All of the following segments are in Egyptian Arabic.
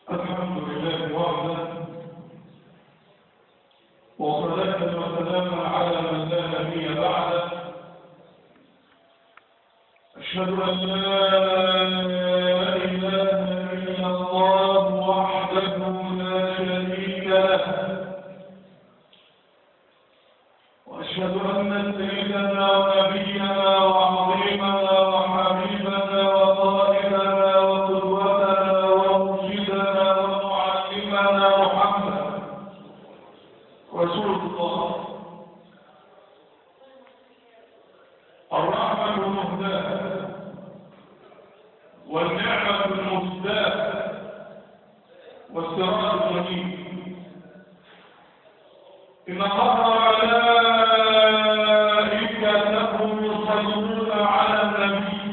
الحمد لله وحده وصلاة وسلاما على من لا نبي بعده أشهد أن لا إله إلا الله وحده لا شريك له وأشهد أن سيدنا ونبينا وعظيمنا وحبيبنا وقائدنا وقدوتنا ومرشدنا ومعلمنا محمد رسول الله الرحمة المهداة والنعمة المفداة والسراج المنيب إن الله وملائكته يصلون على النبي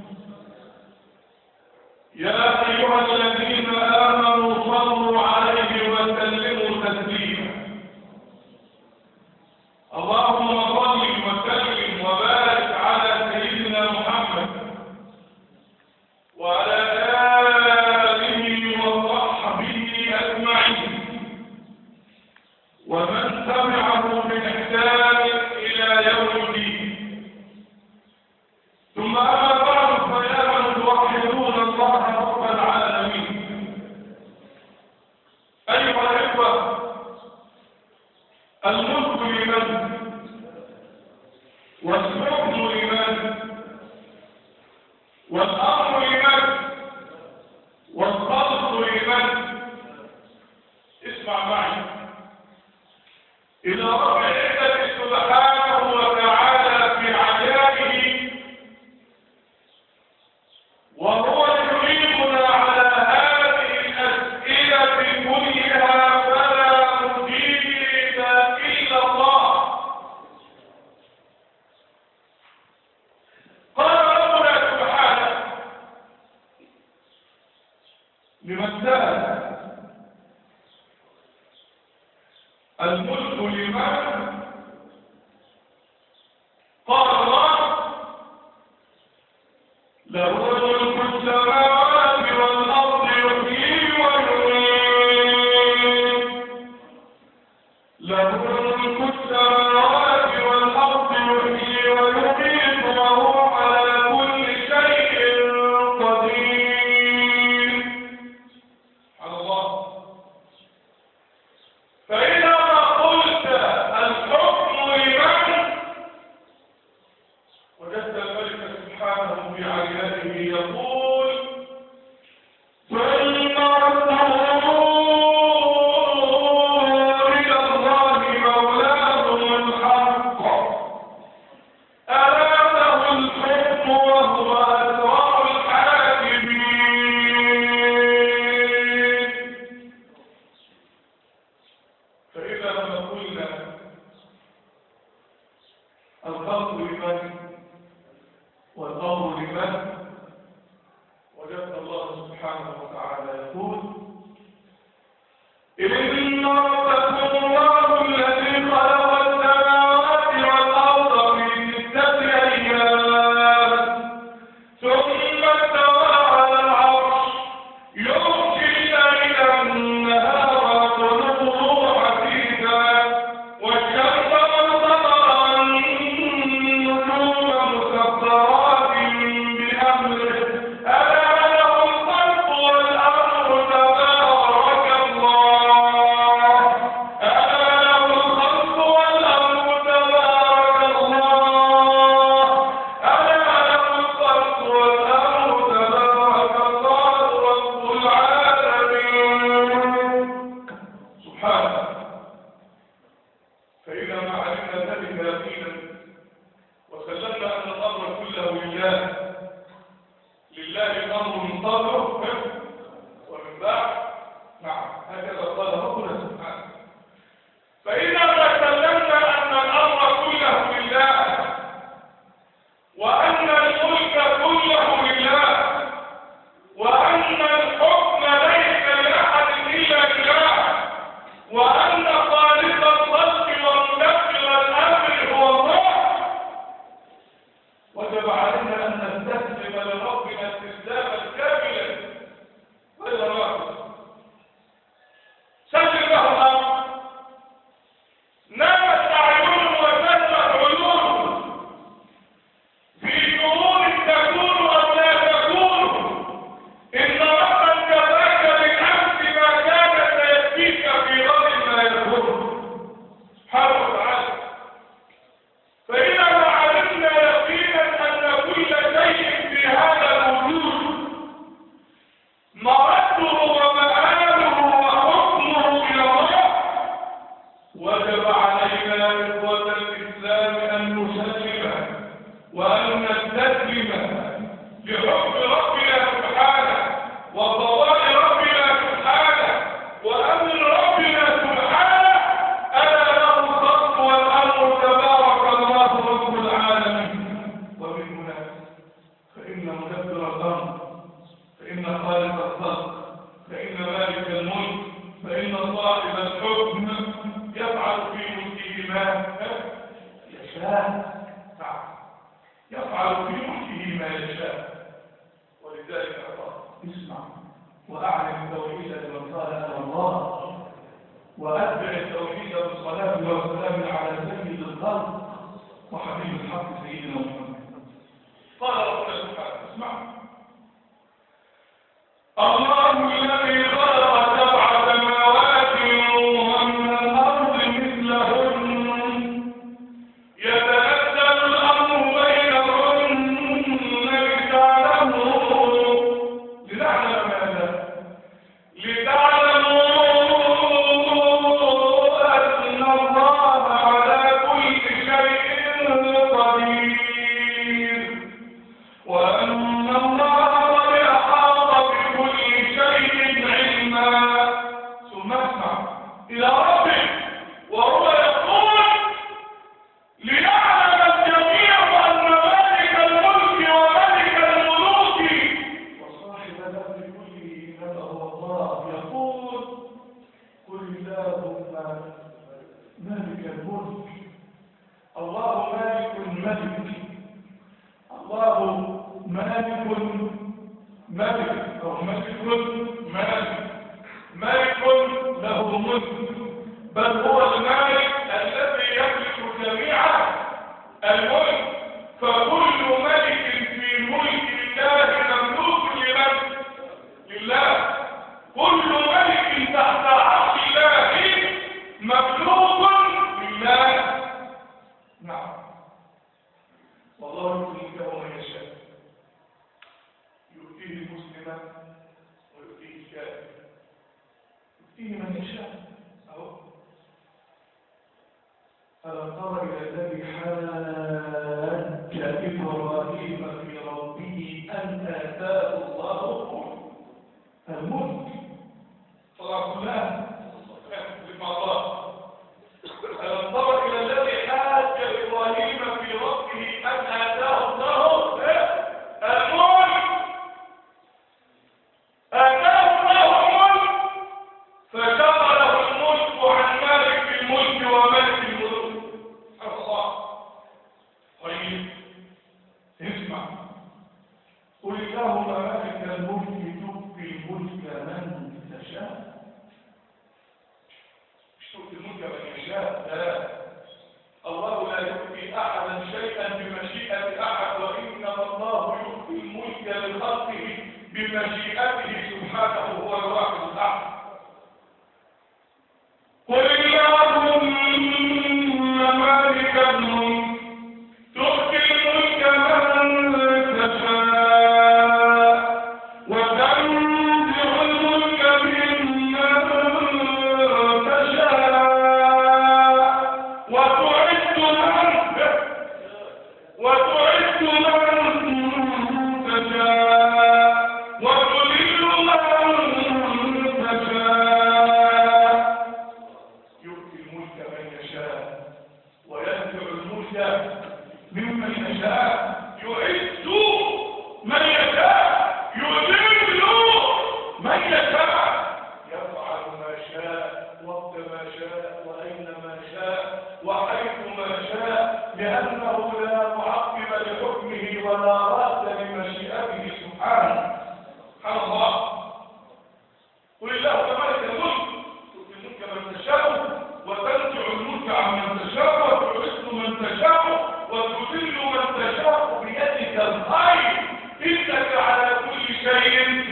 يا أيها الذين آمنوا صلوا عليه وسلموا تسليما اللهم صل وسلم وبارك على سيدنا محمد وعلى آله وصحبه أجمعين ومن تبعه بإحسان إلى يوم الدين ثم أما بعد فيا من توحدون الله رب العالمين أيها الإخوة الملك لمن والحكم لمن والأمر لمن والخلق لمن اسمع معي إلى رب العزة سبحانه وتعالى في عجائه وهو يجيبنا على هذه الأسئلة كلها فلا مجيب إلا الله قال ربنا سبحانه لمن سأل الملك لمن قال الله له ملك السماوات والأرض يحيي ويميت له ملك السماوات والأرض يحيي ويميت وهو على كل شيء قدير على الله فإذا قلت الحكم لمن وجدت الملك سبحانه بعينه يقول ثم ردوا إلى الله مولاهم الحق ألا له الحكم وهو أسرع الحاكمين فإذا ما قلنا الخلق لمن والأمر لمن وجدت الله سبحانه وتعالى يقول إن ربكم الله الذي خلق السماوات والأرض في ستة أيام ثم استوى على العرش يغشي الليل النهار يطلبه حثيثا والشمس والقمر والنجوم مسخرات بأمره ألا له الخلق والأمر تبارك الله ألا له الخلق والأمر تبارك الله ألا له الخلق والأمر تبارك الله رب العالمين سبحانه فإذا ما علمنا ذلك يقينا وسلمنا أن الأمر كله لله لله الأمر من قبل ومن بعد نعم هكذا قال ربنا سبحانه فإذا ما سلمنا أن الأمر كله لله وأن الملك كله لله وأن الحكم ليس لأحد إلا لله وأن خالق الخلق ومدبر الأمر هو الله وجب علينا أن نستسلم لربنا استسلاما كاملا صاحب الحكم يفعل في ملكه ما يشاء نعم يفعل في ملكه ما يشاء ولذلك قال اسمع واعلم التوحيد لمن قال انا الله واتبع التوحيد بالصلاه والسلام على سيد الخلق وحبيب الحق سيدنا محمد قال ربنا سبحانه اسمع الله الذي خلق سبع سماوات ومن الارض مثلهن يتنزل الامر بينهن لتعلموا لنعلم ماذا لتعلموا ان الله على كل شيء قدير وأن الله قد أحاط بكل شيء علما ثم اسمع إلى ربه وهو يقول ليعلم الجميع أن مالك الملك وملك الملوك وصاحب الأمر كله إنما هو الله يقول قل اللهم مالك الملك الله مالك الملك الله مالك ملك أو ملك مالك ملك له ملك بل هو المالك الذي يملك جميع الملك فكل ملك في ملك الله مملوك لمن لله كل ملك تحت عرش الله مملوك لله نعم والله يؤتيه من يشاء يؤتيه المسلم ويؤتيه الكافر يؤتيه من يشاء أهو ألم تر إلى الذي حاج إبراهيم في ربه أن آتاه الله الملك صلاة الله لما الله ألم تر إلى الذي حاج إبراهيم في ربه أن آتاه الله الملك آتاه الله الملك فشغله الملك عن مالك الملك وملك الملوك سبحان الله طيب اسمع قل اللهم مالك الملك تؤتي الملك من تشاء مش تؤتي الملك من يشاء لا الله لا يؤتي احدا شيئا بمشيئه احد وانما الله يؤتي الملك لخلقه بمشيئته سبحانه هو الواحد الاحد قل اللهم مالك الملك تؤتي الملك من تشاء وتنزع الملك ممن تشاء وتعز من وتعز من تشاء وتذل من تشاء يؤتي الملك من يشاء وينزع الملك ممن يشاء يعز من يشاء يذل من يشاء يفعل ما شاء وقت ما شاء واين ما شاء وحيث ما شاء لانه لا معقب لحكمه ولا راد لمشيئته سبحانه سبحان الله قل اللهم مالك الملك تؤتي الملك من تشاء وتنزع الملك عمن تشاء وتعز من تشاء وتذل من تشاء بيدك الخير انك على كل شيء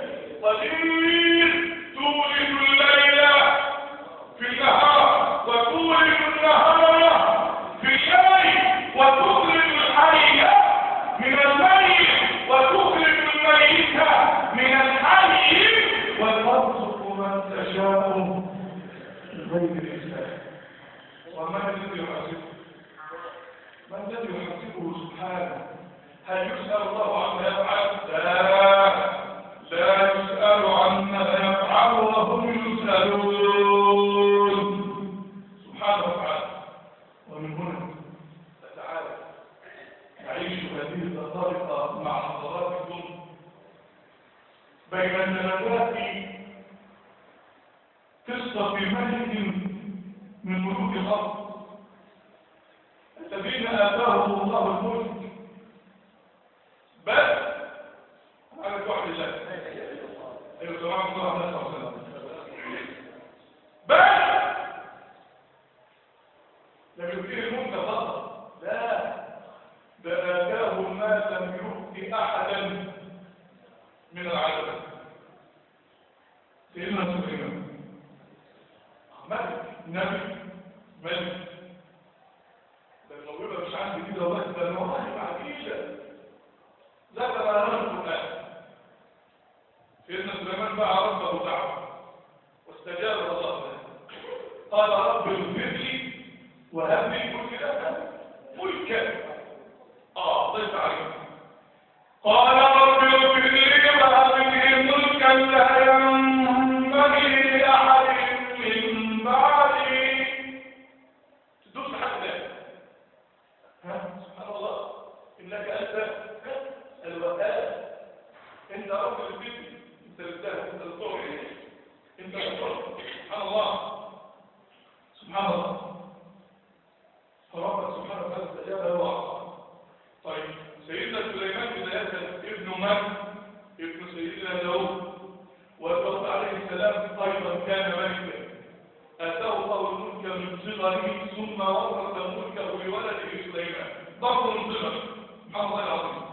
قدير تولد الليل في النهار وتولد النهار في الليل وتخرج الحي من الميت وتخرج الميت من الحي وترزق من تشاء بغير حساب ومن الذي يحاسبه من الذي يحاسبه سبحانه هل يسأل الله عما يفعل لا لا يسأل عما يفعل وهم يسألون سبحانه وتعالى ومن هنا تعالى نعيش هذه الدقائق مع حضراتكم بين الجنبات قصة قصة في ملك من ملوك الأرض الذين آتاهم الله الملك بس أنا واحد الله أيوة سمعت الله عليه وسلم بس لم يثير الملك فقط لا ده آتاه ما لم يؤت أحدا من العالم سيدنا سليمان ملك نبي ملك ده الموهبة مش عندي كده بس ده المواهب عجيبة ذكر لنا القرآن سيدنا سليمان دعا ربه دعوة واستجاب الله له قال رب اغفر لي وهب لي ملكا ملكا اه ضيف عليه قال رب اغفر لي وهب لي ملكا لا ينبغي لاحد من بعدي تدوس حتى ها سبحان الله انك انت الوهاب انت رب البيت انت الذهب انت الطور انت الطور سبحان الله سبحان الله فربك سبحانه وتعالى استجاب له وعصى طيب سيدنا سليمان بداية ابن من؟ ابن سيدنا داود وداود عليه السلام أيضا كان ملكا آتاه الله الملك من صغره ثم ورث ملكه لولده سليمان برضه من صغره سبحان الله العظيم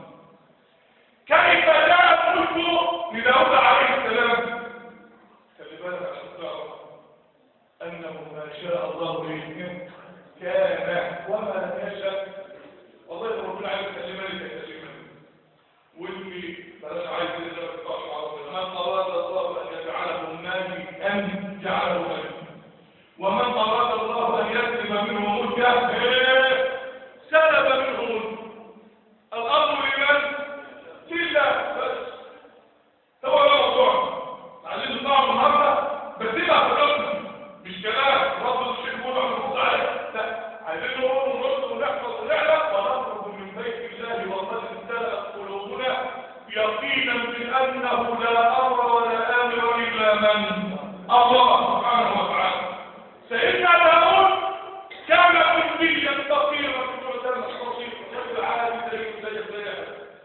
كيف جاء الملك لداود عليه السلام خلي بالك عشان تعرف انه ما شاء الله به كان وما لم يشاء والله ربنا عايز يكلمني يكلمني واللي بلاش عايز يقدر يتقطع ربنا من اراد الله ان يجعله مالكا جعله مالكا ومن اراد الله ان يسلم منه ملكه إيه؟ سلب منه ملكه الامر لمن لله بس هو ده الموضوع عايزين نطلع النهارده بس يبقى في الرسم مش كلام رد الشيخ بوضع المصطلح لا عايزين نقول ونرد ونحفظ ونعلم ونخرج من بيت الله وقد امتلأت قلوبنا يقينا بانه لا امر ولا امر الا من الله سبحانه وتعالى سيدنا داود كان كليا فقيرا في المعتمد الصغير رجل عادي زيه زيه زيه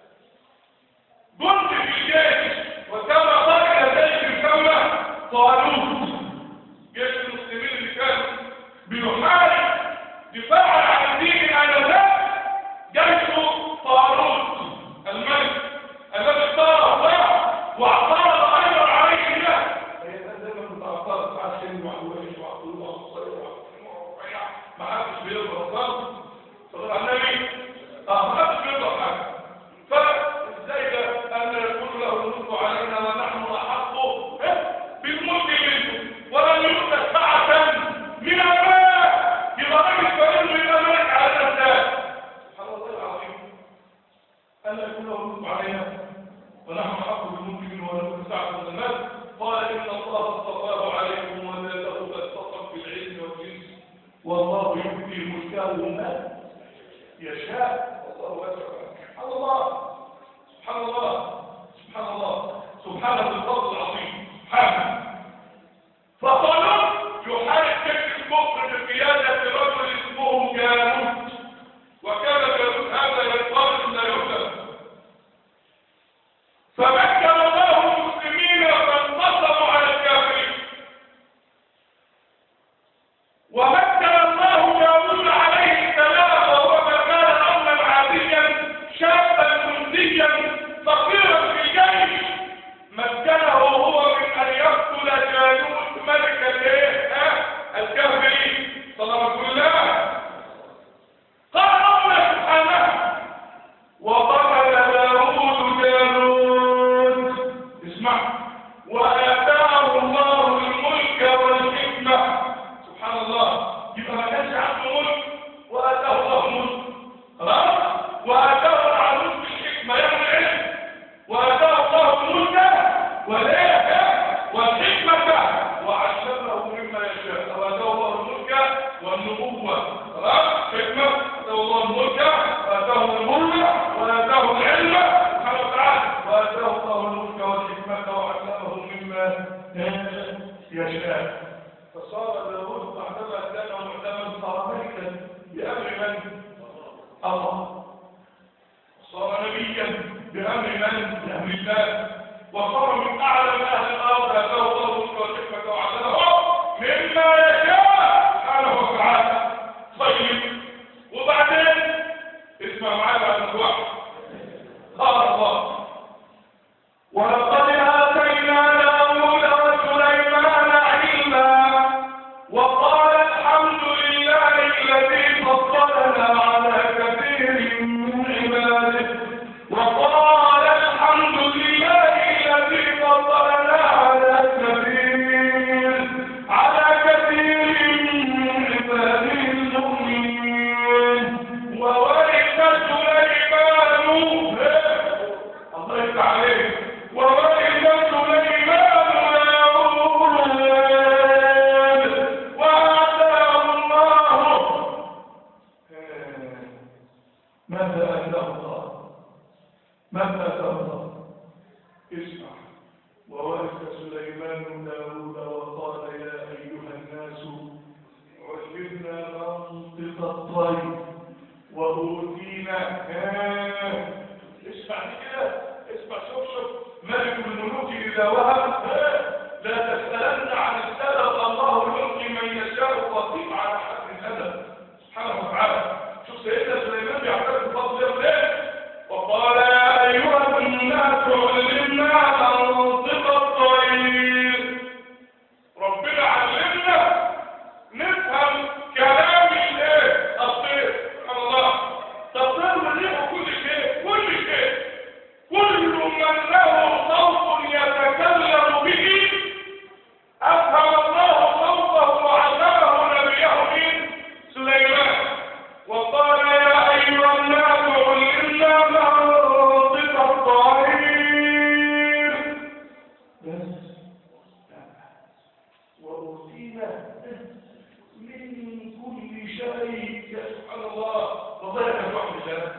جند في الجيش وكما قال ذلك الدولة طالوت جيش المسلمين اللي كان بيحارب دفاعا عن الدين آنذاك جيش طالوت الملك الذي اختار الله واعترض ايضا عليه الله هي دايما بتعترض على السن وعلى وعلى الله وعلى وعلى ما حدش بيرضى الصلاه صلى النبي اه ما حدش بيرضى حاجه فازاي ده ان يكون له الملك علينا ونحن احق بالملك منه ولن يؤت سعه من المال يبقى راجل كريم يبقى ملك على الاساس سبحان الله العظيم ان يكون له الملك علينا ونحن احق بالملك منه ولن يؤت سعه من المال قال ان الله اصطفاه عليكم وزاده بسطا في العلم والجنس والله يؤتي ملكه من يشاء والله واسع سبحان الله سبحان الله سبحان الله سبحان الفضل العظيم سبحانه فطلب يحارب تلك الكفر بقيادة رجل اسمه جالوت وكان جالوت هذا ينقرض لا يهزم فمكن الله المسلمين فانتصروا على الكافرين ومكن الله داود عليه السلام وهو ما كان رجلا عاديا شابا جنديا فقيرا في الجيش مكنه هو من ان يقتل جالوت ملك الايه ها؟ الكافرين صلوات الله قال ربنا سبحانه وقتل داود جالوت اسمع واتاه الله الملك والحكمه سبحان الله يبقى ما كانش عنده ملك واتاه الله ملك خلاص واتاه العروس بالحكمه يوم العلم واتاه الله الملك والايه والحكمه وعلمه مما يشاء واتاه الله الملك والنبوه خلاص حكمه اتاه الله الملك واتاه الملك واتاه العلم سبحانه وتعالى واتاه الله الملك والحكمه وعلمه مما يشاء مرئيا بامر من؟ بامر الله وصار من اعلم اهل الارض اتاه الله الملك والحكمه وعلمه مما يشاء سبحانه وتعالى طيب وبعدين اسمع معايا بعد ما توحد قال الله ولقد آتينا داود وسليمان علما وقال الحمد لله الذي فضلنا على كثير من عباده وقال الحمد لله الذي فضلنا على كثير على كثير من عباده المؤمنين وورث سليمان الله يفتح عليك وورث سليمان داود وآتاه الله ماذا أتاه الله ماذا أتاه الله اسمع وورث سليمان داود وقال يا أيها الناس علمنا منطق الطير وأوتينا آه. اسمع دي كده اسمع شوف شوف ملك الملوك إذا وهب آه. لا تسألن عن السبب الله يلقي من يشاء قطيع على حد الأدب سبحانه وتعالى شوف سيدنا سليمان بيعترف بفضل الله وقال يا أيها الناس علمنا منطق الطير ربنا علمنا نفهم كلام الايه الطير سبحان الله الطير مليء كل شيء كل شيء كل من له صوت يتكلم به أفهم الله صوته وعلمه نبيه من سليمان وقال يا أيها الناس علمنا منطق الطير بس وأوتينا من كل شيء يا سبحان الله والله يا واحد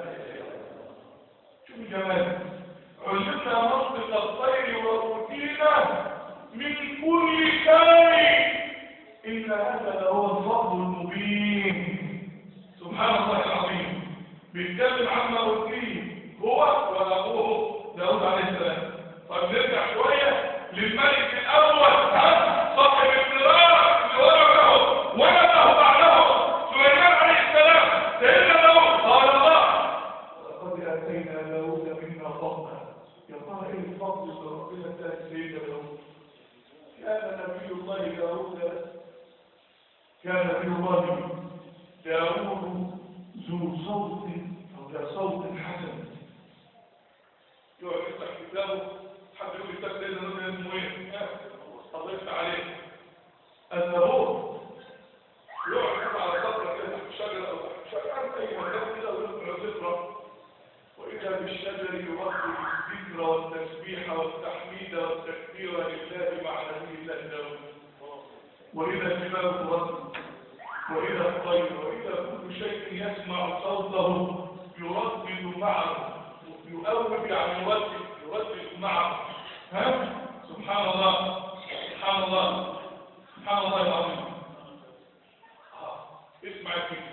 شوف الجمال علمنا منطق الطير وأوتينا من كل شيء إن هذا لهو الفضل المبين سبحان الله العظيم بيتكلم عما أوتيه هو وأبوه داود عليه السلام طب نرجع شوية للملك الأول ها صاحب القراءة اللي ورثه ولده بعده سليمان عليه السلام سيدنا داود قال الله لقد آتينا داود منا فضلا يا ترى إيه الفضل اللي ربنا اداه سيدنا داود كان نبي الله داود كان نبي الله داود ذو صوت أو ذا صوت حسن يقعد يفتح كتابه حد يقول كتاب سيدنا مثلا اسمه ايه؟ الله يفتح عليه النبوة يقعد يفتح على سطر كده تحت شجرة أو تحت شجرة أي مكان كده ويذكر ذكرى وإذا بالشجر يردد الذكر والتسبيح والتحميد والتكبير لله مع نبي الله داود وإذا الجبال تردد وإذا الطير وإذا كل شيء يسمع صوته يردد معه يؤول يعني يردد يردد معه ها سبحان الله سبحان الله سبحان الله العظيم آه. اسمع كده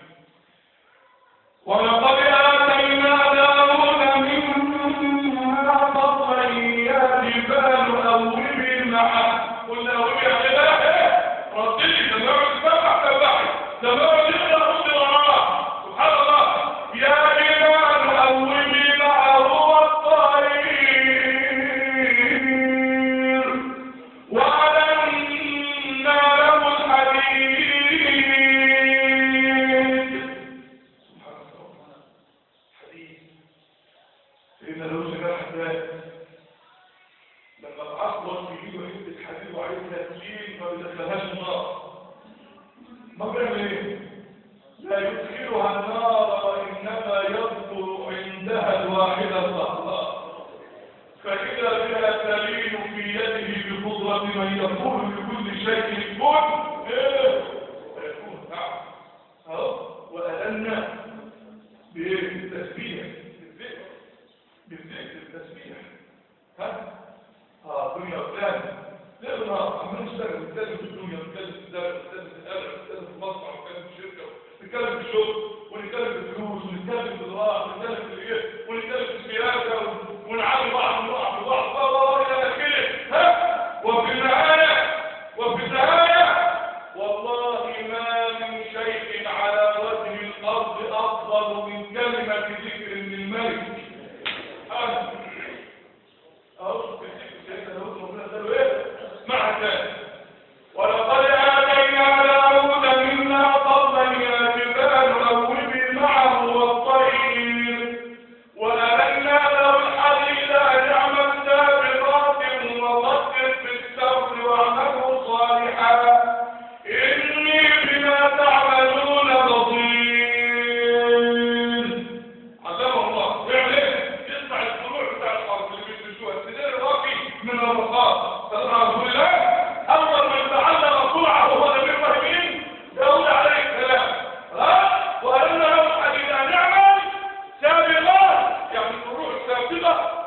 ولقد آتينا داود منا فضلا يا جبال أوبي معه قلنا أوبي يعني لا إيه ردي ده نوع السبع تبعي ده نوع يقرأ رد وراه سبحان الله يا جبال أوبي معه والطير وألنا له الحديد سبحان الله حديد سيدنا لو شجاع حداد لما العصر في ايده حته حديد وعايزها تشيل ما بيدخلهاش النار ما بيعمل ايه؟ لا يدخلها النار وانما يذكر عندها الواحده الله فإذا بها تلين في يده بقدرة من يقول لكل شيء كن إيه؟ فيكون نعم أهو وأذنا بالتسبيح بالذكر بالذكر التسبيح ها؟ اه دنيا وفلان لا بالنهار عمال نشتغل نتكلم في الدنيا نتكلم في الدار نتكلم في الأمر نتكلم في المصنع نتكلم في الشركة نتكلم في الشغل ونتكلم في الفلوس ونتكلم في الزراعة ونتكلم في الايه ونتكلم في السياسة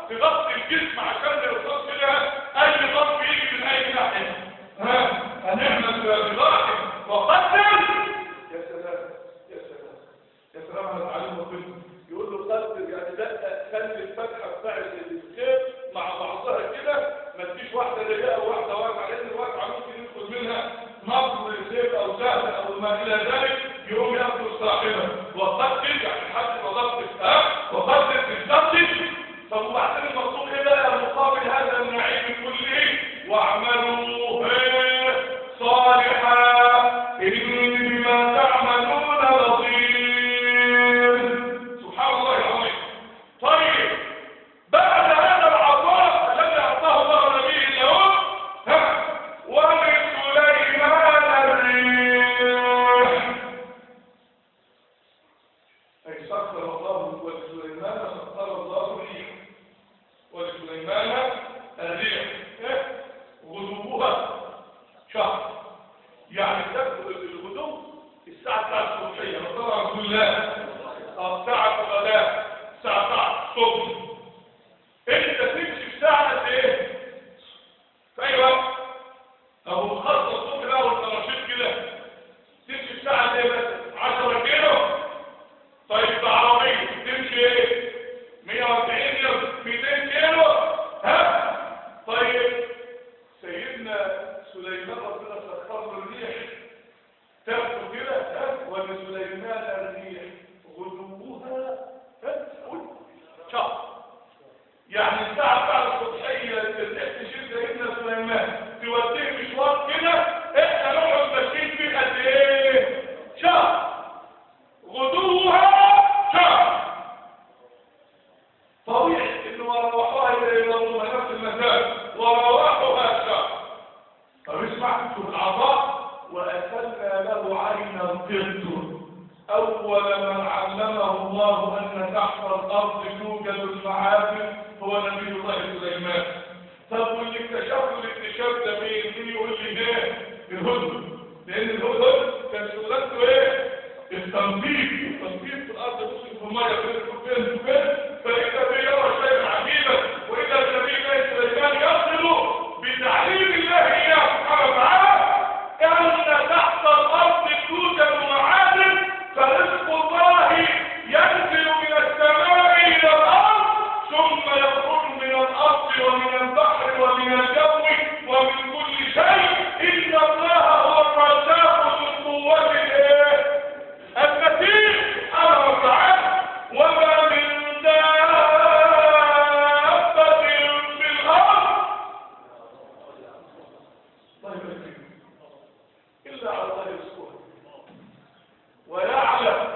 تغطي الجسم عشان ما يوصلش لها اي ضغط يجي من اي ناحيه ها هنعمل بضغط وقدم يا سلام يا سلام يا سلام على تعليم الطب يقول له قدر يعني دقق خلي الفتحه بتاعت الخيط مع بعضها كده ما تجيش واحده ضيقه وواحده واسعه لان الواسعه ممكن يدخل منها نقض سيف او سهل او ما الى ذلك يقوم ياخذ صاحبه وقدر يعني حد وضغط ها وقدر في الضغط طب وبعدين المطلوب ايه بقى مقابل هذا النعيم كله واعملوا صالحا إني بما تعملون بصير سبحان الله العظيم طيب بعد هذا العطاء الذي أعطاه الله نبيه له ها ولسليمان الريح أي سخر الله ولسليمان سخر الله الريح ولسليمان الريح غدوها شهر يعني تبدو الغدو الساعة بتاعت الصبحية طبعا رسول الله اه ساعة الغداء الساعة بتاعت الصبح انت تمشي في ساعة قد ايه؟ في اي وقت؟ ابو الخط الصبح بقى والتراشيط كده تمشي في ساعة قد ايه بس؟ 10 كيلو طيب بعربية تمشي ايه؟ 140 كيلو 200 كيلو ها؟ طيب سيدنا سليمان ربنا سخر له الريح تاخده كده ها ولسليمان الريح غدوها ها شهر يعني الساعة بتاع الصبحية الريح تشيل سيدنا سليمان توديه مشوار كده احنا نقعد ماشيين فيه قد ايه؟ شهر غدوها شهر طبيعي انه وروحوها الى يوم نفس المساء وروحوها شهر طب اسمع شوف العطاء وأسلنا له عين القط أول من علمه الله أن تحت الأرض توجد المعادن هو نبي الله سليمان طب واللي اكتشف له الاكتشاف ده مين؟ مين يقول لي ليه؟ الهدهد لأن الهدهد كان شغلته إيه؟ التنظيف التنظيف في الأرض بص في المية فين فين فين فإذا بيرى شيئا عجيبا وإذا النبي الله سليمان يصل بتعليم الله إياه سبحانه وتعالى أن تحت الأرض توجد معادن فرزق الله ينزل من السماء إلى الأرض ثم يخرج من الأرض ومن البحر ومن الجو ومن كل شيء إن الله هو الرزاق ذو القوة الإيه؟ المتين سبحانه وتعالى وما من دابة في الأرض طيب إلا على الله يسكن ويعلم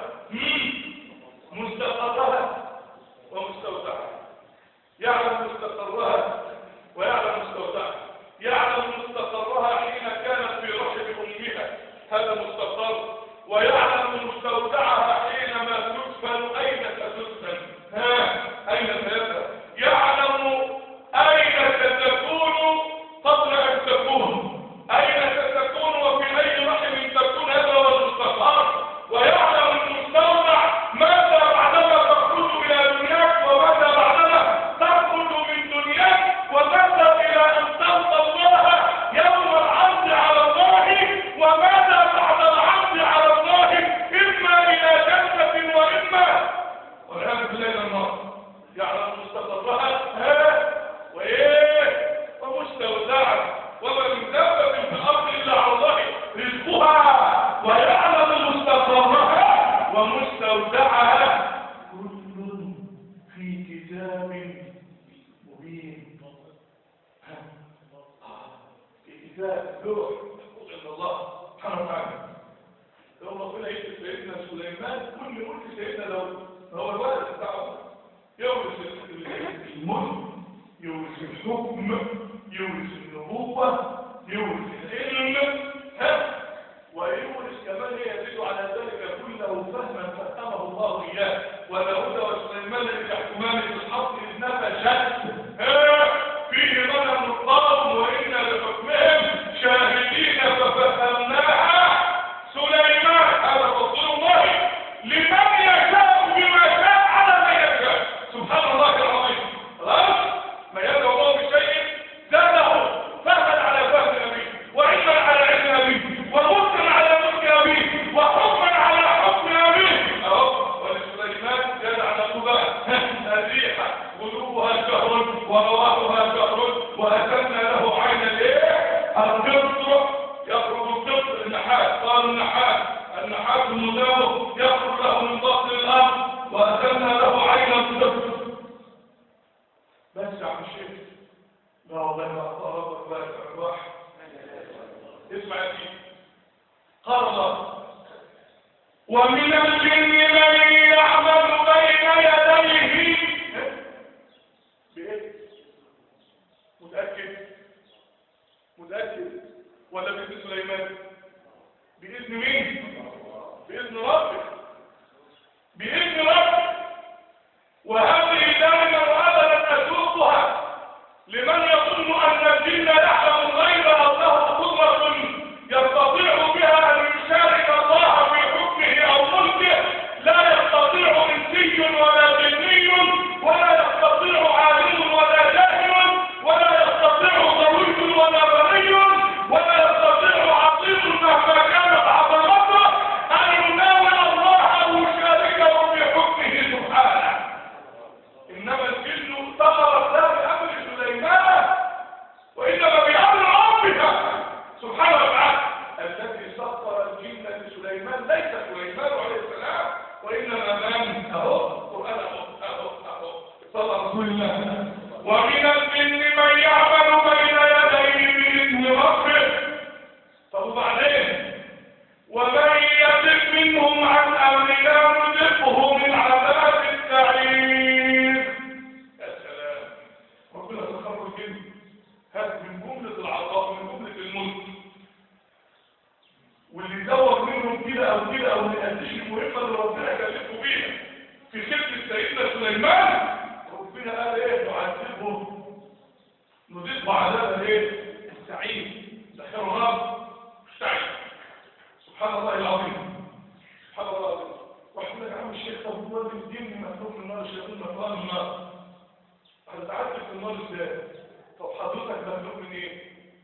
مستقرها ومستودعها يعلم مستقرها ويعلم مستودعها يعلم مستقرها حين كانت في رحم أمها هذا مستقر ويعلم مستودعها حينما تدفن أين ستدفن ها أين سيذهب يعلم أين ستكون قبل أن تكون أين ستكون وفي أي رحم تكون هذا هو المستقر ويعلم المستودع ماذا بعدما تخرج إلى دنياك وماذا بعدما تخرج من دنياك وتذهب إلى أن تلقى الله يوم العرض على الله وماذا بعد العرض على الله إما إلى جنة وإما والعياذ بالله إلى النار يعلم مستقرها ها وإيه ومستودعها وما من دابة في الأرض إلا على الله رزقها ويعلم مستقرها ومستودعها كل في كتاب مبين ها. آه. في كتاب لوح محفوظ عند الله سبحانه وتعالى يوم ربنا يكتب سيدنا سليمان كل ملك سيدنا داود هو الولد بتاعه يورث الملك يورث الحكم يورث النبوة يورث العلم ها ويورث كمان يزيد على ذلك كله فهما فهمه الله اياه وداود وسليمان اللي يحكمان في الحق اذ نفشت ها فيه من القوم وانا لحكمهم شاهدين ففهمناها سليمان هذا فضل الله لمن يشاء بما شاء على من يشاء سبحان الله العظيم خلاص ورواحها شهر وأتمنا له عين الايه القطر يخرج القطر النحاس قال النحاس النحاس المداوم يخرج له من بطن الأرض وأتمنا له عين القطر بس يا عم الشيخ لا والله ما أطلبك بقى الأرواح اسمع يا سيدي قال الله ومن الجن من يعمل بين يديه بإيه؟ متأكد متأكد ولا بإذن سليمان بإذن مين بإذن ربك بإذن ربك وهذه دائما وأبدا أسوقها لمن يظن أن الجن يعلم الغيب أو له قدرة يستطيع بها أن يشارك الله في حكمه أو ملكه لا يستطيع إنسي ولا جني ولا يستطيع عالم ولا جاهل ولا يستطيع طويل ولا بني ولا يستطيع عظيم مهما كانت عظمته أن يناول الله أو يشاركه في حكمه سبحانه إنما الجن ثمرت لا بأمر سليمان وإنما بأمر ربها سبحانه وتعالى الذي سخر الجن لسليمان ليس سليمان عليه السلام وإنما من أهو القرآن أهو أهو أهو صلى رسول الله ومن الجن من يعمل بين يديه بإذن ربه طب وبعدين ومن يزغ منهم عن أمرنا نذقه من عذاب السعير يا سلام ربنا سخر الجن هذا من جملة العطاء من جملة الملك واللي زوج منهم كده او كده او ما يأديش المهمة اللي ربنا كلفه بيها في خدمة سيدنا سليمان ربنا قال ايه نعذبه نذيقه عذابا ايه السعيد دخله نار مستعد سبحان الله العظيم سبحان الله العظيم واحد يقول لك يا عم الشيخ طب هو الدين مكتوب في النار الشيطان مكتوب في النار هتتعذب في النار ازاي طب حضرتك مخلوق من ايه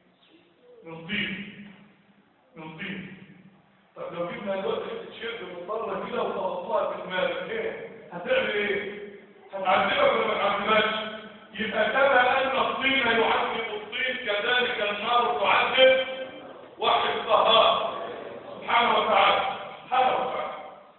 من طين من طين طب لو جبنا دلوقتي حته شرب من بره كده وطلقناها في دماغك ايه هتعمل ايه هتعذبك ولا ما تعذبكش يبقى كما ان الطين يعذب الطين كذلك النار تعذب واحد الطهار سبحانه وتعالى سبحانه وتعالى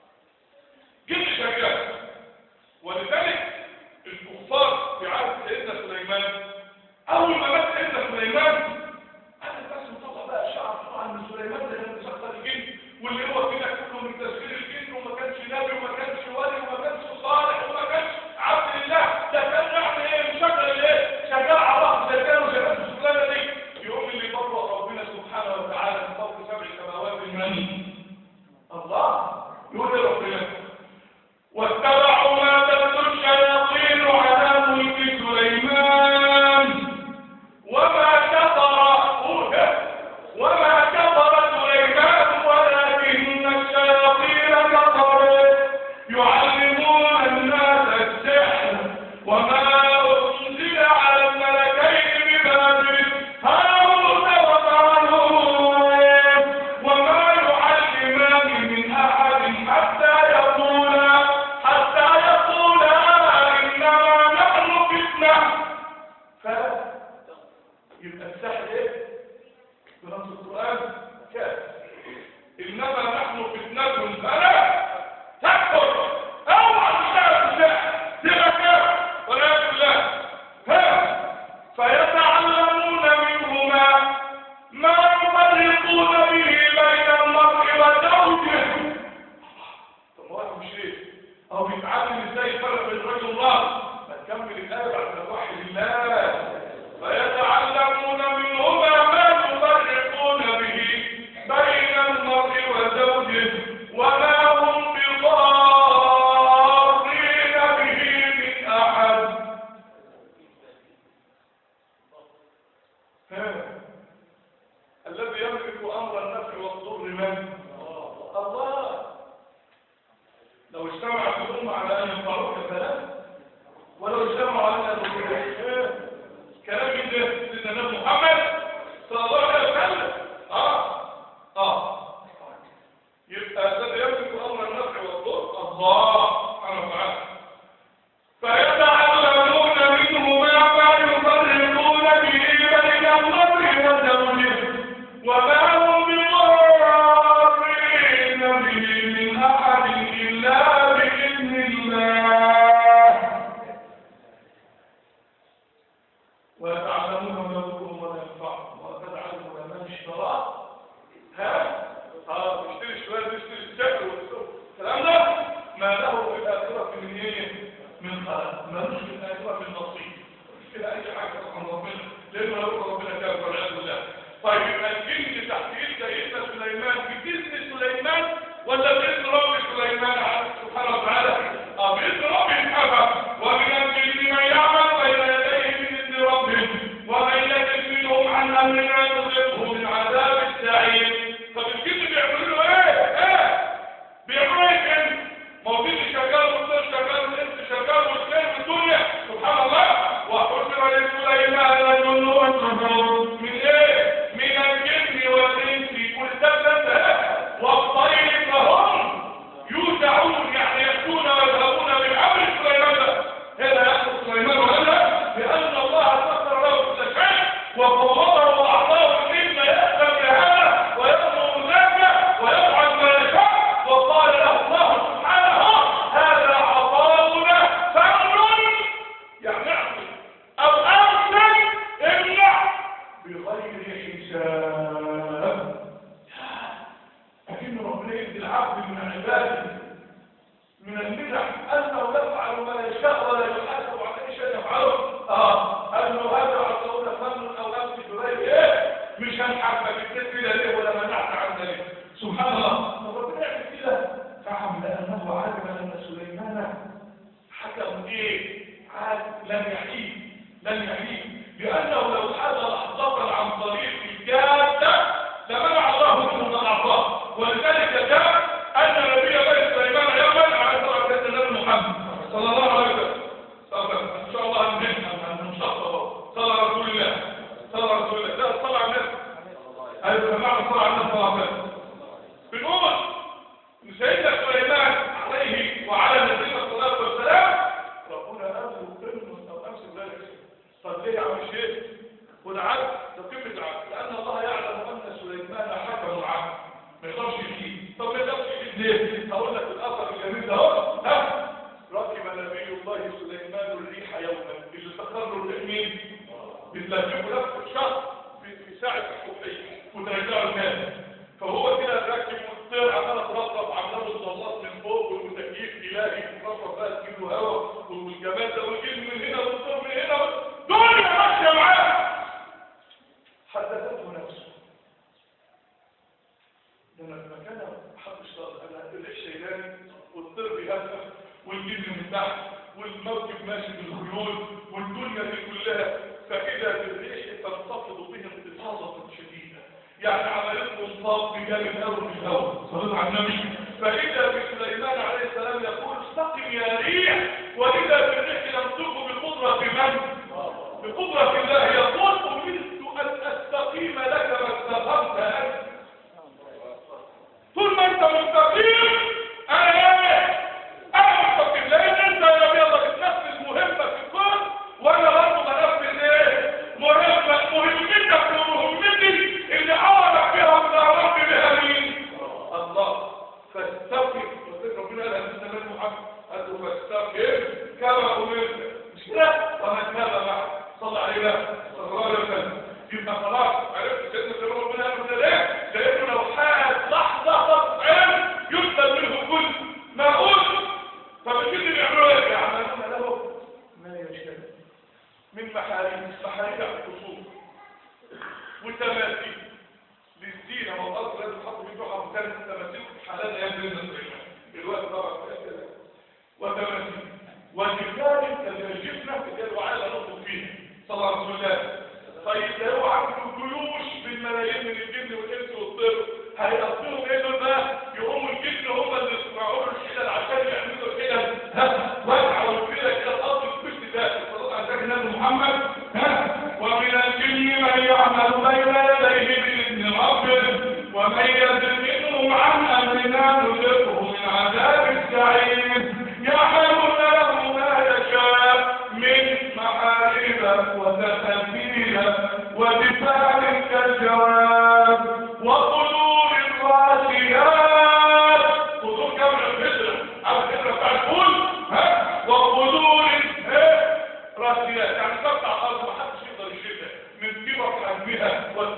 جبت شجاع ولذلك الكفار في عهد سيدنا سليمان اول ما مات سيدنا سليمان انا بس مطلع بقى شعر طبعا من سليمان ده كان مسخر الجن واللي هو كده كله من تسخير الجن وما كانش نبي وما كانش ولي وما كانش صالح وما كانش عبد الله ده كان يعني ايه مشغل ايه شجاع الله ده كانوا شباب الشغلانه دي يقوم اللي برضه ربنا سبحانه وتعالى من فوق سبع سماوات من الله يقول يا ربنا واتبعوا ما تتلو الشياطين على ملك سليمان وما كفر هودا وما كفر سليمان ولكن الشياطين كفروا يعلمون الناس السحر وما أنزل على الملكين ببابل هاروت وماروت وما يعلمان من أحد حتى يقولا حتى يقولا إنما نحن فتنة فلا يبقى السحر ايه بنص القرآن كاف إنما نحن فتنة فلا تكفر اوعى تشتغل السحر تبقى كاف ولا بالله ها فيتعلمون منهما ما يفرقون به بين المرء وزوجه طب هو مش ايه او بيتعلم ازاي يفرق بين الرجل والمرأة ما تكمل الآية بعد ما توحد الله فيتعلمون منهما ما يفرقون به بين المرء وزوجه وما هم بضارين به من أحد ها. الذي يملك أمر النفع والضر من؟ الله لو اجتمعت الأمة على أن ينفعوك ثلاث ولو اجتمعوا على أن يضروك إيه؟ كلام من ده سيدنا النبي محمد صلى الله عليه وسلم اه اه يبقى الذي يملك امر النفع والضر الله سبحانه وتعالى فيتعلمون منه ما ويتعلمون ما يضرهم ولا ينفعهم وتجعلون من اشتراه ها اه تشتري شويه تشتري الشكل الكلام ده ما له في الاخره من ايه من خلق ملوش في الاخره من نصيب مش كده اي حاجه عن ربنا لانه لو ربنا كان والعياذ بالله طيب يبقى الجن تحت ايد سيدنا سليمان باذن سليمان ولا باذن رب سليمان سبحانه وتعالى اه باذن رب سبحانه ومن الجن من يعمل بين يديه باذن ربه ومن يجد منهم عن امرنا نذقه من عذاب السعير طب الجن بيعملوا له ايه؟ ايه؟ بيعملوا ايه الجن؟ موجود شغال والطير شغال والانس شغال والخير في الدنيا سبحان الله وحشر لسليمان جنود من ايه؟ من الجن والانس كل ده والطير فهم يوسعون يعني يأتون ويذهبون بالامر سليمان ده هذا يأخذ سليمان وهذا لأن الله سخر له كل شيء وفوضه وأعطاه مما يأتم بهذا ويأمر ذاك ويفعل ما يشاء وقال له الله سبحانه هذا عطاؤنا فمن يعني اعطي أو أرسل امنع بغير حساب لكن ربنا يدي العبد من عباده من المدح انه يفعل ما يشاء ولا يحاسب على اي شيء يفعله اه انه هذا عطاؤنا فن او امسك بغير ايه مش هنحبك الكتب كده ليه ولا منعت عنا ليه سبحان الله طب ربنا يعمل كده فعم لانه علم ان سليمان حكم ايه عاد لم يحيي لم يحيي لانه لو حاز لحظه عن طريق الجاده لمنع الله منه ما اعطاه ولذلك جاء ان نبي الله سليمان يوما على صلاه سيدنا محمد صلى الله عليه وسلم طب ان شاء الله نفهم نشطب صلى رسول الله صلى رسول الله لا صلى على النبي ايوه يا جماعه صلى على النبي صلى الله عليه وسلم بنقول ان سيدنا سليمان عليه وعلى نبينا الصلاه والسلام ربنا امره ابن او امسك ذلك طب ليه يا عم الشيخ والعدل ده قمه العدل لان الله يعلم ان سليمان حكم العدل ما يقدرش يجيب طب ما يقدرش يجيب ليه هقول لك الاثر الجميل ده اهو ها ركب نبي الله سليمان الريح يوما اللي سخر له الريح مين بتلففه لفه شهر في في ساعه الصبحيه وترجعه الناس فهو كده راكب والطير عماله ترطب عماله الضلات من فوق والتكييف الهي ترطب بقى تجيب له هواء والجمال ده والجن من هنا والطير من هنا دنيا ماشيه معاه حدثته نفسه لما المكان محدش طالع انا العيش شيلاني والطير بيهفف والجن من تحت والموكب ماشي بالخيول والدنيا دي كلها فاذا بالريح تنتفض بهم انتفاضه شديده يعني عملتهم صاب بجانب قوي في الهواء صلى على النبي فاذا بسليمان عليه السلام يقول استقم يا ريح واذا بالريح يمسك بقدره من؟ بقدره الله يقول امرت ان استقيم لك ما استقمت انت طول ما انت مستقيم انا ايه انا مستقيم لان انت يا نبي الله بتنفذ مهمه في الكون وانا برضه بنفذ ايه مهمه مهمتك ومهمتي اللي امرك بها وتعرفت بها مين الله فاستقم ربنا قال لنا سيدنا محمد قال له فاستقم كما امرت مش كده ومن تاب معك صلى عليه بقى صلى الله عليه وسلم يبقى خلاص عرفت سيدنا سيدنا ربنا قال له ليه لانه لو حاد لحظه تطعم يسلب منه كل ما قلت فبالكل بيعملوا ايه يعملون له ما يشاء من محاريب محاريب على الخصوم وتماثيل للزينه والارض لازم تحط في جوحه مثال التماثيل حلال ايام سيدنا الوقت طبعا وتماثيل والجبال كالجفنه كانوا على نطق فيها صلى الله عليه وسلم طيب ده هو عنده جيوش بالملايين من الجن والانس والطير هيقضيهم ايه دول بقى يقوموا الجن هم اللي يصنعوا له الحلل عشان يعملوا الحلل ها واسعه والكده كده الارض الكل ده صلى الله عليه وسلم محمد ها ومن الجن من يعمل بين يديه باذن ربه ومن يزل منهم عن امرنا نذقه من عذاب السعير يعملون له ما يشاء من محارب وتخفير ودفاع كالجواب وقدور الراسيات قدور جمع الفطرة أو الفطرة بتاع الفول ها وقدور إيه؟ راسيات يعني تقطع خالص ما حدش يقدر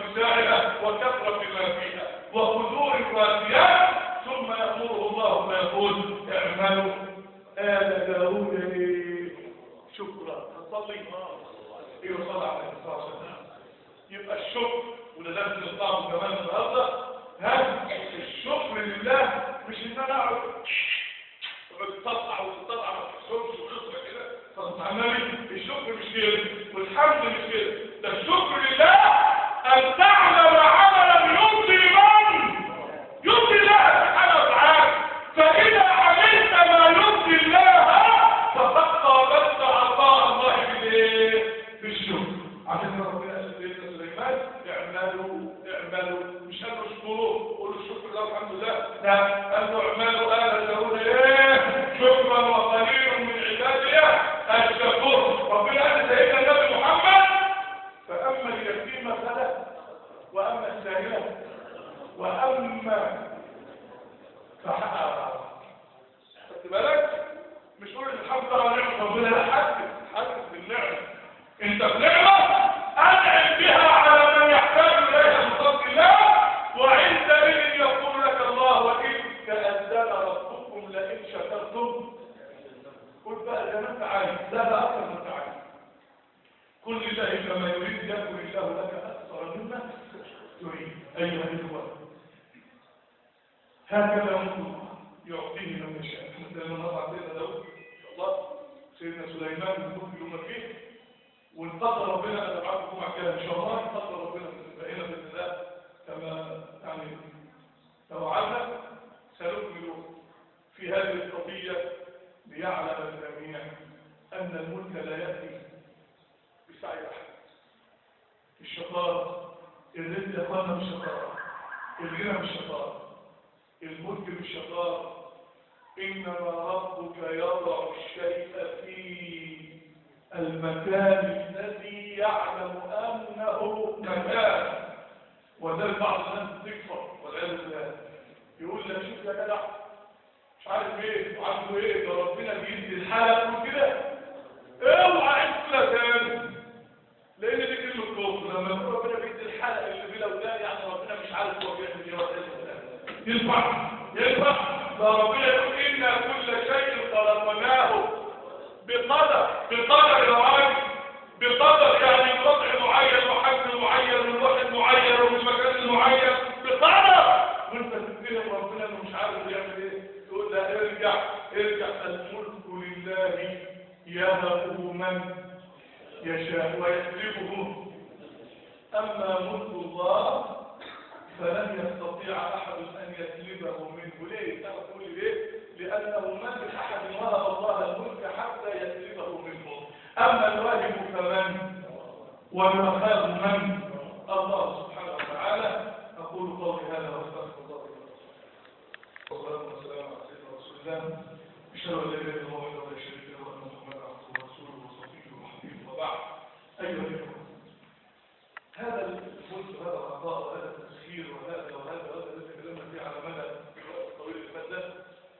واتساعها وكثرة ما فيها وقدور الواسيات ثم يأمره الله فيقول اعملوا آل داود إيه؟ شكرا هتصلي ايه وصلى على النبي صلى الله عليه وسلم يبقى الشكر وده درس الطعم كمان النهارده ها الشكر لله مش ان انا اقعد تطلع وتطلع ما تحسبش وتصبح كده طب عمالي الشكر مش كده والحمد مش كده ده الشكر لله ان تعمل عملا يرضي من يرضي الله سبحانه وتعالى فاذا عملت ما يرضي الله فقد قابلت عطاء الله بالايه بالشكر عشان كده ربنا قال سيدنا سليمان اعملوا اعملوا مش قالوا اشكروا قولوا الشكر لله الحمد لله لا قالوا اعملوا آل داود ايه شكرا وقليل من عبادي الشكور ربنا قال سيدنا النبي محمد فاما اليتيم فلا واما السائله واما فحقق خدت بالك مش قول الحمد لله على نعمه ربنا لا حدث حدث بالنعمه انت بنعمه انعم بها على من يحتاج اليها من فضل الله وعندئذ يقول لك الله وإذ تأذن ربكم لئن شكرتم قل بقى زي ما انت عايز لا بقى اكثر ما انت عايز قل لله كما يريد يكن الله لك اكثر مما تريد ايها الاخوه هكذا يمكن يعطيه من يشاء مثل ما نضع سيدنا داود ان شاء الله سيدنا سليمان الملك يوم فيه وانتظر ربنا ان ابعثكم مع كده ان شاء الله انتظر ربنا بقينا باذن الله كما يعني توعدنا سنكمل في هذه القضيه ليعلم الجميع ان الملك لا ياتي بسعي احد الشطاره الرزق يا اخوانا مش شطاره الغنى مش شطاره الملك مش شطاره انما ربك يضع الشيء في المكان الذي يعلم انه مكان وده بعض الناس بتكفر والعياذ بالله يقول لك شوف يا جدع مش عارف ايه وعنده ايه ده ربنا بيدي الحلق وكده اوعى انت لا تاني لان دي كلمه كفر لما يقول ربنا بيدي الحلق اللي بلا ودان يعني ربنا مش عارف هو بيعمل ايه والعياذ بالله ينفع ينفع ده ربنا يقول انا كل شيء خلقناه بقدر بقدر معين بقدر يعني بوضع معين وحجم معين وواحد معين وفي مكان معين بقدر وانت تتكلم ربنا انه مش عارف يعمل ايه تقول لا ارجع ارجع الملك لله يهب من يشاء ويسلبه اما ملك الله فلن يستطيع احد ان يسلبه منه ليه تعرف تقول ليه لأنه ما من أحد وهب الله الملك حتى يسلبه منه أما الواجب فمن والمخاف من الله سبحانه وتعالى أقول قولي هذا وأستغفر الله والصلاة والسلام على سيدنا رسول الله أشهد أن لا إله إلا الله وحده لا شريك له وأن محمدا عبده ورسوله وصفيه وحبيبه وبعد أيها الإخوة هذا الملك وهذا العطاء وهذا التسخير وهذا وهذا وهذا الذي تكلمنا فيه على مدى الوقت الطويل اللي فات ده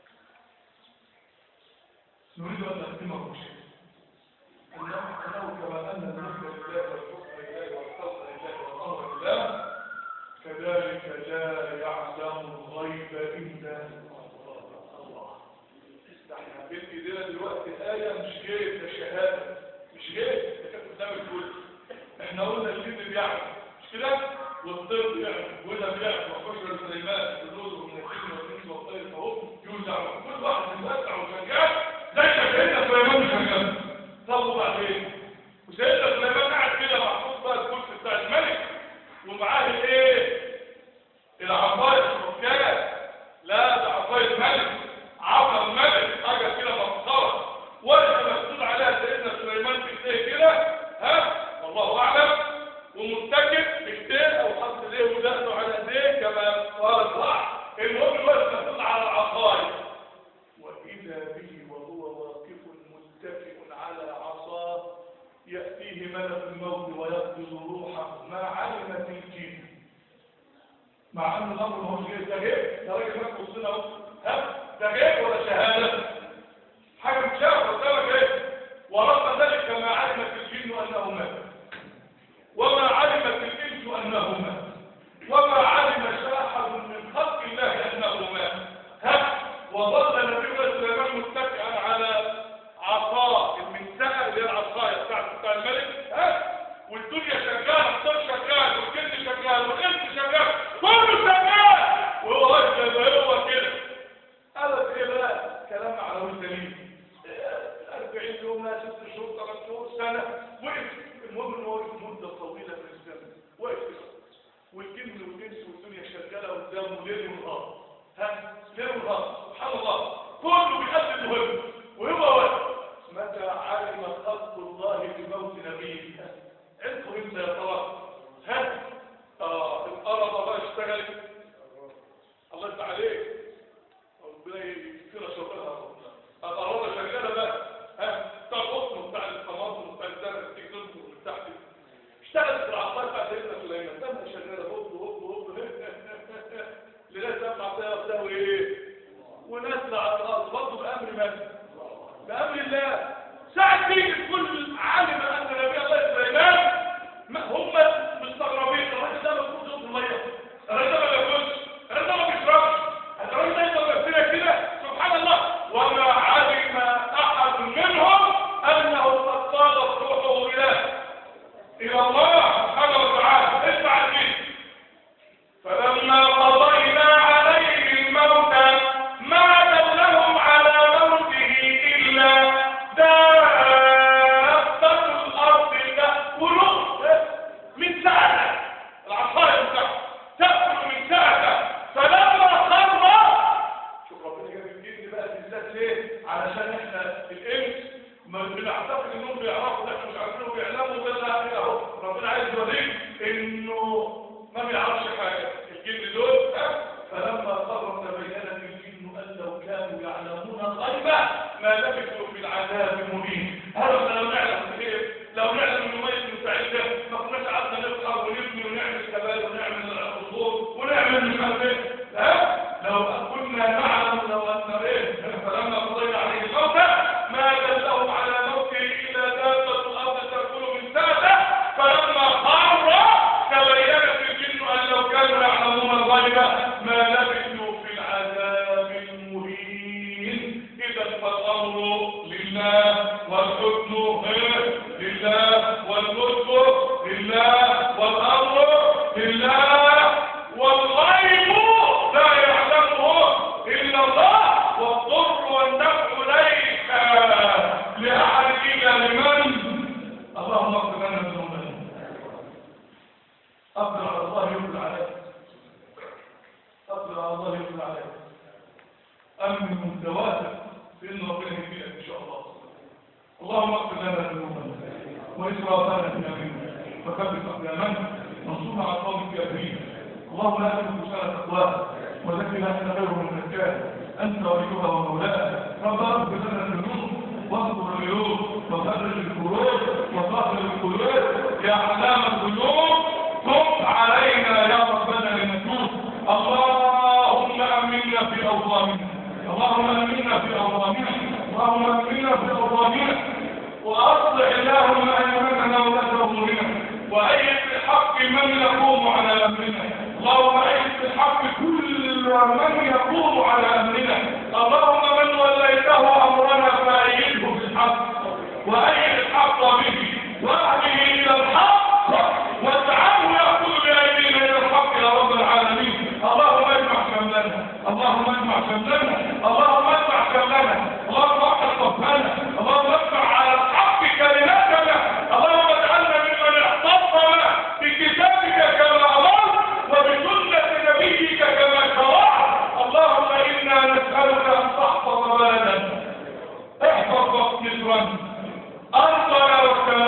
نريد أن نختمه بشيء أنه كما أن الملك لله والحكم لله والخلق لله والأمر لله كذلك لا يعلم الغيب إلا الله احنا بين ايدينا دلوقتي آية مش غير ده شهادة مش غير ده كانت قدام الكل احنا قلنا الجن بيعمل مش كده والطير بيعمل وده بيعمل وحشر سليمان الرز من الجن والانس والطير فهو يوزع كل واحد يوزع وشغال زي سيدنا سليمان شغال طب وبعدين وسيدنا سليمان قاعد كده محطوط بقى الكرسي بتاع الملك ومعاه الايه العصايه الركاب لا ده عصايه ملك عصا الملك حاجه كده مفخره ورقه مكتوب عليها سيدنا سليمان في ايديه كده ها والله اعلم ومتكئ بايديه او حط ايديه ودقنه على ايديه كما قال الصح المهم الورقه مكتوب على العصايه واذا به وهو واقف متكئ على عصاه ياتيه ملك الموت ويقبض روحه ما علمت الجن مع ان الامر ما هوش غير ده غير ده راجل ماسك وسطنا اهو ها ده غير ولا شهاده حاجه متشافه قدامك ايه ورغم ذلك ما علمت الجن انه مات وما علمت الانس انه مات والدنيا شغاله الصوت شغال والجن شغال والانس شغال كله شغال وهو واقف زي ما هو كده قالت ايه بقى كلام على وزنين 40 يوم لا ست شهور ثلاث شهور سنه وقف المهم انه وقف مده طويله من الزمن وقف كده والجن والانس والدنيا شغاله قدامه ليل ونهار ها ليل ونهار سبحان الله كله بيأدي المهم وهو واقف متى علم خلق الله بموت نبيه عرفوا امتى يا ترى ها اه الارض بقى اشتغلت الله يفتح عليك ربنا يكفينا شغلها الارض شغاله بقى ها بتاع القطن بتاع الطماطم بتاع الزرع التكنولوجي من تحت اشتغلت في العصايه بتاعت سيدنا سليمان تم شغاله هوب هوب هوب لغايه ما العصايه تساوي ايه ونازله على الارض برضه بامر من بامر الله ساعه تيجي كل عالم ان نبي الله سليمان ما هم مستغربين الراجل ده المفروض يشرب الميه الراجل ده ما بياكلش الراجل ده ما بيشربش الراجل ده يفضل كده كده سبحان الله وما علم احد منهم انه قد صادت روحه الى الى الله سبحانه وتعالى اسمع الدين فلما قضينا عليه الموت ما دلهم على موته الا دابة الارض تاكل من ساعته العصايه بتاعته تاكل من ساعته فلما خر شوف ربنا جاب الجن بقى بالذات ليه علشان احنا الانس ما بنعتقد انهم بيعرفوا ده مش عارفين بيعلموا ده لا كده اهو ربنا عايز يوريك انه ما بيعرفش حاجه الجن دول ها؟ فلما قرر تبينت الجن ان لو كانوا يعلمون الغيب ما لبثوا في العذاب المبين هذا لو نعلم خير لو نعلم انه ميت من سعيد ده ما كناش قعدنا نفخر ونبني ونعمل كباب ونعمل قصور ونعمل مش عارف ايه ها لو كنا نعلم لو ان ايه فلما قضينا عليه الموت ما دلهم على موته الا دابه الارض تاكل من ساعته فلما خر تبينت الجن ان لو كانوا يعلمون الغيب ما لبثوا في العذاب المهين اذا فالامر لله والحكم لله والملك لله والامر لله والغيب لا يعلمه الا الله والضر والنفع ليس لاحد الا لمن اللهم اغفر لنا ذنوبنا اقدر على الله يقبل عليك اقدر على الله يقبل عليك امن متواتر بان ربنا يهديك ان شاء الله اللهم اغفر لنا ذنوبنا واسرافنا في امرنا وثبت اقدامنا وانصرنا على القوم الكافرين اللهم لا تملك سنه تقواها وزكها انت خير من زكاها انت وليها ومولاها رب اغفر لنا الذنوب واغفر العيوب وفرج الكروب وطهر القلوب يا علام القلوب تب علينا يا ربنا لنتوب اللهم امنا في اوطاننا اللهم امنا في اوطاننا اللهم امنا في اوطاننا واصلح اللهم ائمتنا ولاة امورنا وايد بالحق من يقوم على امرنا اللهم ايد بالحق كل من يقوم على امرنا اللهم من وليته امرنا فايده بالحق وايد الحق به واهله الى الحق واجعله ياخذ بايدينا الى الحق يا رب العالمين اللهم اجمع شملنا اللهم اجمع شملنا اللهم اجمع شملنا اللهم احفظ صفنا اللهم اجمع على الحق كلماتنا اللهم اجعلنا ممن احتفظنا بكتابك كما امرت وبسنه نبيك كما شرعت اللهم انا نسالك ان تحفظ بلدنا احفظ مصرا ارضنا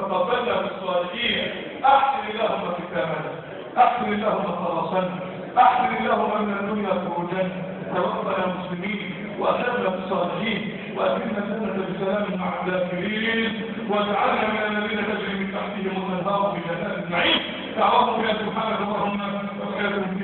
وتقبلنا بالصالحين احسن اللهم ختامنا احسن اللهم خلاصنا احسن اللهم ان الدنيا خروجنا توفنا مسلمين واخذنا بالصالحين واتمنا الجنه بسلام مع الذاكرين واجعلنا من الذين تجري من تحتهم الانهار في جنات النعيم دعواهم يا سبحانك اللهم وبحمدك